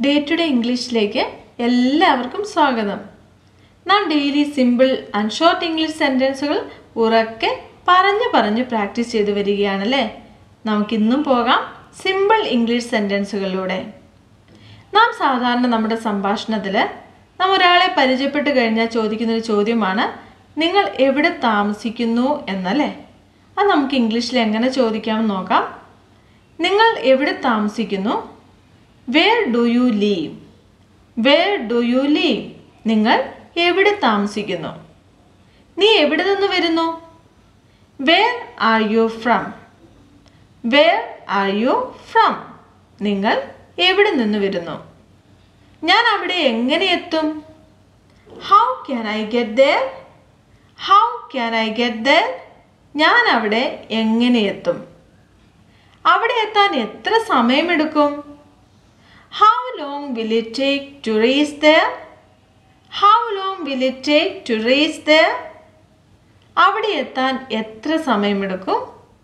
day to day ഇംഗ്ലീഷിലേക്ക് എല്ലാവർക്കും സ്വാഗതം നാം daily simple and short English സെൻറ്റൻസുകൾ ഉറക്കെ പറഞ്ഞു പറഞ്ഞു പ്രാക്ടീസ് ചെയ്തു വരികയാണല്ലേ നമുക്കിന്നും പോകാം സിമ്പിൾ ഇംഗ്ലീഷ് സെൻറ്റൻസുകളിലൂടെ നാം സാധാരണ നമ്മുടെ സംഭാഷണത്തിൽ നാം ഒരാളെ പരിചയപ്പെട്ട് കഴിഞ്ഞാൽ ചോദിക്കുന്നൊരു ചോദ്യമാണ് നിങ്ങൾ എവിടെ താമസിക്കുന്നു എന്നല്ലേ അത് നമുക്ക് ഇംഗ്ലീഷിൽ എങ്ങനെ ചോദിക്കാമെന്ന് നോക്കാം നിങ്ങൾ എവിടെ താമസിക്കുന്നു where do you live where do you live നിങ്ങൾ എവിടെ താമസിക്കുന്നു നീ എവിടെ നിന്ന് വരുന്നു where are you from where are you from നിങ്ങൾ എവിടെ നിന്ന് വരുന്നു ഞാൻ അവിടെ എങ്ങനെ എത്തും how can I get there how can I get there ഞാൻ അവിടെ എങ്ങനെ എത്തും അവിടെ എത്താൻ എത്ര സമയമെടുക്കും how long will it take to reach there how long will it take to reach there അവിടെ എത്താൻ എത്ര സമയമെടുക്കും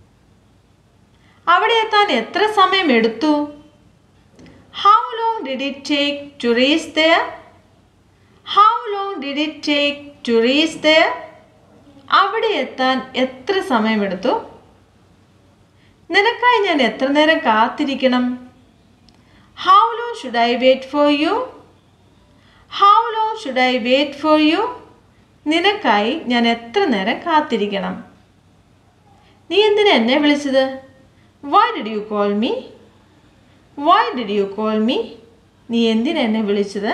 അവിടെ എത്താൻ എത്ര സമയം എടുത്തു how long did it take to reach there how long did it take to reach there അവിടെ എത്താൻ എത്ര സമയമെടുത്തു നിനക്കായി ഞാൻ എത്ര നേരം കാത്തിരിക്കണം how long should I wait for you how long should I wait for you നിനക്കായി ഞാൻ എത്ര നേരം കാത്തിരിക്കണം നീ എന്തിനാ എന്നെ വിളിച്ചത് why did you call me why did you call me നീ എന്തിനാ എന്നെ വിളിച്ചത്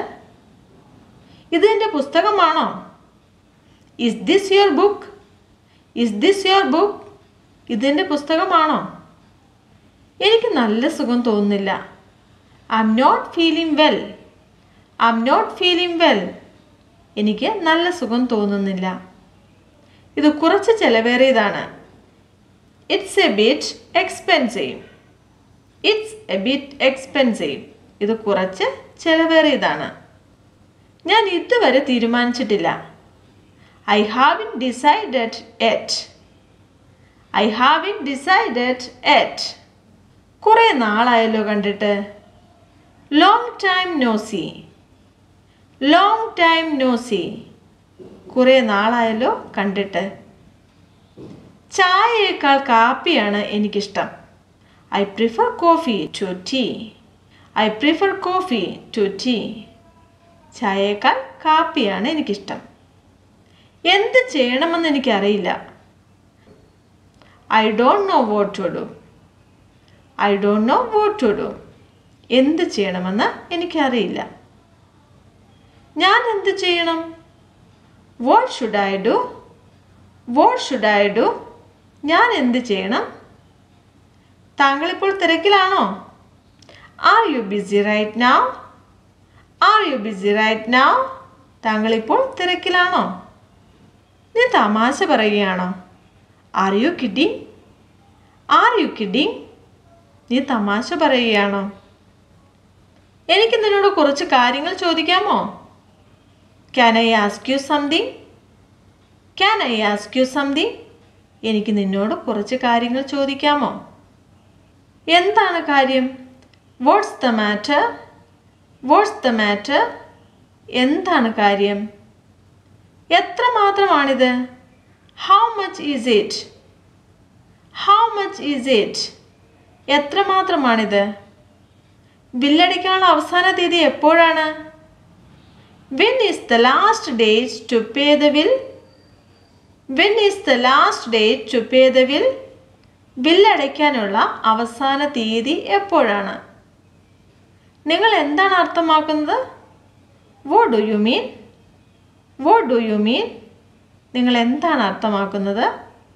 ഇത് എൻ്റെ പുസ്തകമാണോ is this your book is this your book ഇതെൻ്റെ പുസ്തകമാണോ എനിക്ക് നല്ല സുഖം തോന്നുന്നില്ല I'm not feeling well I'm not feeling well എനിക്ക് നല്ല സുഖം തോന്നുന്നില്ല ഇത് കുറച്ച് ചിലവേറിയതാണ് it's a bit expensive it's a bit expensive ഇത് കുറച്ച് ചിലവേറിയതാണ് ഞാൻ ഇതുവരെ തീരുമാനിച്ചിട്ടില്ല I haven't decided yet I haven't decided yet കുറേ നാളായല്ലോ കണ്ടിട്ട് long time no see long time no see കുറേ നാളായല്ലോ കണ്ടിട്ട് ചായയേക്കാൾ കാപ്പിയാണ് എനിക്കിഷ്ടം I prefer coffee to tea I prefer coffee to tea ചായയേക്കാൾ കാപ്പിയാണ് എനിക്കിഷ്ടം എന്ത് ചെയ്യണമെന്ന് എനിക്കറിയില്ല I don't know what to do I don't know what to do എന്ത് ചെയ്യണമെന്ന് എനിക്കറിയില്ല ഞാൻ എന്ത് ചെയ്യണം what should I do what should I do ഞാൻ എന്ത് ചെയ്യണം താങ്കളിപ്പോൾ തിരക്കിലാണോ are you busy right now are you busy right now താങ്കളിപ്പോൾ തിരക്കിലാണോ നീ തമാശ പറയുകയാണോ are you kidding R you kidding നീ തമാശ പറയുകയാണോ എനിക്ക് നിന്നോട് കുറച്ച് കാര്യങ്ങൾ ചോദിക്കാമോ can I ask you something can I ask you something എനിക്ക് നിന്നോട് കുറച്ച് കാര്യങ്ങൾ ചോദിക്കാമോ എന്താണ് കാര്യം what's the matter what's the matter എന്താണ് കാര്യം എത്ര മാത്രമാണിത് how much is it how much is it എത്ര മാത്രമാണിത് ബില്ലടിക്കാനുള്ള അവസാന തീയതി എപ്പോഴാണ് when is the last date to pay the bill when is the last date to pay the will ബില്ലടയ്ക്കാനുള്ള അവസാന തീയതി എപ്പോഴാണ് നിങ്ങൾ എന്താണ് അർത്ഥമാക്കുന്നത് വോ ഡു യു മീൻ വോ ഡു യു മീൻ നിങ്ങൾ എന്താണ് അർത്ഥമാക്കുന്നത്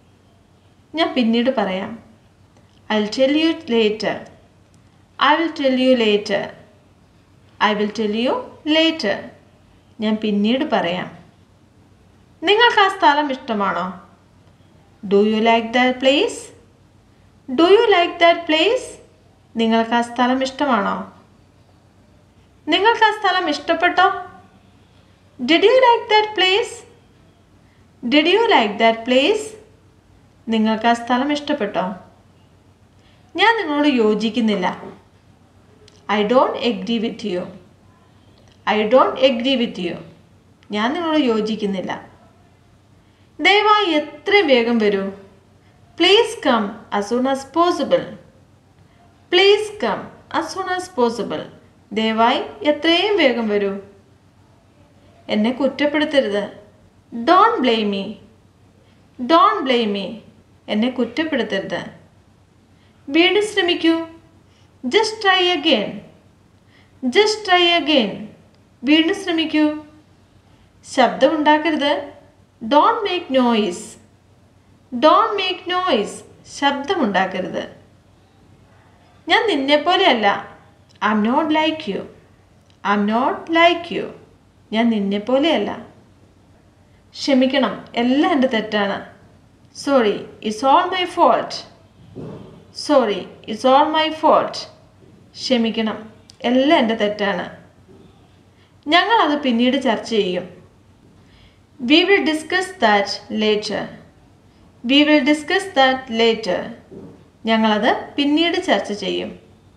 ഞാൻ പിന്നീട് പറയാം I will tell you later I will tell you later I will tell you later ഞാൻ പിന്നീട് പറയാം നിങ്ങൾക്ക് ആ സ്ഥലം ഇഷ്ടമാണോ do you like that place do you like that place നിങ്ങൾക്ക് ആ സ്ഥലം ഇഷ്ടമാണോ നിങ്ങൾക്ക് ആ സ്ഥലം ഇഷ്ടപ്പെട്ടോ did you like that place did you like that place നിങ്ങൾക്ക് ആ സ്ഥലം ഇഷ്ടപ്പെട്ടോ ഞാൻ നിങ്ങളോട് യോജിക്കുന്നില്ല I don't agree with you I don't agree with U ഞാൻ നിങ്ങളോട് യോജിക്കുന്നില്ല ദയവായി എത്രയും വേഗം വരൂ please come as soon as possible please come as soon as possible ദയവായി എത്രയും വേഗം വരൂ എന്നെ കുറ്റപ്പെടുത്തരുത് don't blame me don't blame me എന്നെ കുറ്റപ്പെടുത്തരുത് വീണ്ടും ശ്രമിക്കൂ just try again just try again വീണ്ടും ശ്രമിക്കൂ ശബ്ദമുണ്ടാക്കരുത് don't make noise don't make noise ശബ്ദമുണ്ടാക്കരുത് ഞാൻ നിന്നെപ്പോലെയല്ല I'm not like you I'm not like you ഞാൻ നിന്നെപ്പോലെയല്ല ക്ഷമിക്കണം എല്ലാം എൻ്റെ തെറ്റാണ് sorry it's all my fault sorry it's all my fault ക്ഷമിക്കണം എല്ലാം എൻ്റെ തെറ്റാണ് ഞങ്ങളത് പിന്നീട് ചർച്ച ചെയ്യും we will discuss that later we will discuss that later ഞങ്ങളത് പിന്നീട് ചർച്ച ചെയ്യും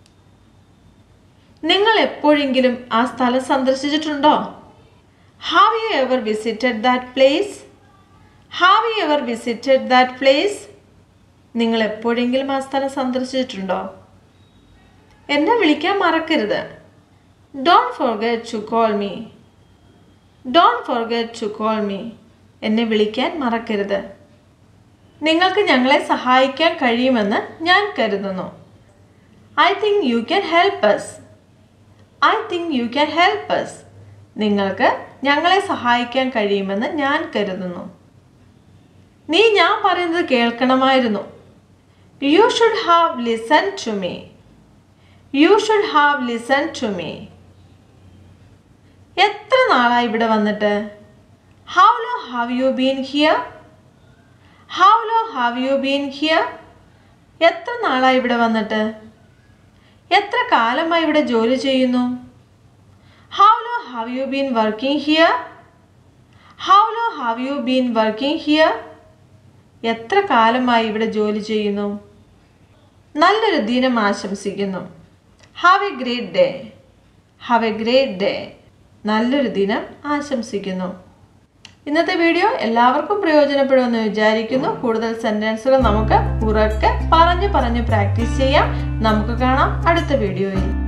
നിങ്ങൾ എപ്പോഴെങ്കിലും ആ സ്ഥലം സന്ദർശിച്ചിട്ടുണ്ടോ have you ever visited that place have you ever visited that place നിങ്ങൾ എപ്പോഴെങ്കിലും ആ സ്ഥലം സന്ദർശിച്ചിട്ടുണ്ടോ എന്നെ വിളിക്കാൻ മറക്കരുത് don't forget to call me don't forget to call me എന്നെ വിളിക്കാൻ മറക്കരുത് നിങ്ങൾക്ക് ഞങ്ങളെ സഹായിക്കാൻ കഴിയുമെന്ന് ഞാൻ കരുതുന്നു I think you can help us I think you can help us നിങ്ങൾക്ക് ഞങ്ങളെ സഹായിക്കാൻ കഴിയുമെന്ന് ഞാൻ കരുതുന്നു നീ ഞാൻ പറയുന്നത് കേൾക്കണമായിരുന്നു you should have listen to me you should have listen to me എത്ര നാളായി ഇവിടെ വന്നിട്ട് how law have you been here how law have you been here എത്ര നാളായി ഇവിടെ വന്നിട്ട് എത്ര കാലമായി ഇവിടെ ജോലി ചെയ്യുന്നു how law have you been working here how law have you been working here എത്ര കാലമായി ഇവിടെ ജോലി ചെയ്യുന്നു നല്ലൊരു ദിനം ആശംസിക്കുന്നു have A great day have A great day നല്ലൊരു ദിനം ആശംസിക്കുന്നു ഇന്നത്തെ വീഡിയോ എല്ലാവർക്കും പ്രയോജനപ്പെടുമെന്ന് വിചാരിക്കുന്നു കൂടുതൽ സെൻറ്റൻസുകൾ നമുക്ക് ഉറക്കെ പറഞ്ഞു പറഞ്ഞ് പ്രാക്ടീസ് ചെയ്യാം നമുക്ക് കാണാം അടുത്ത വീഡിയോയിൽ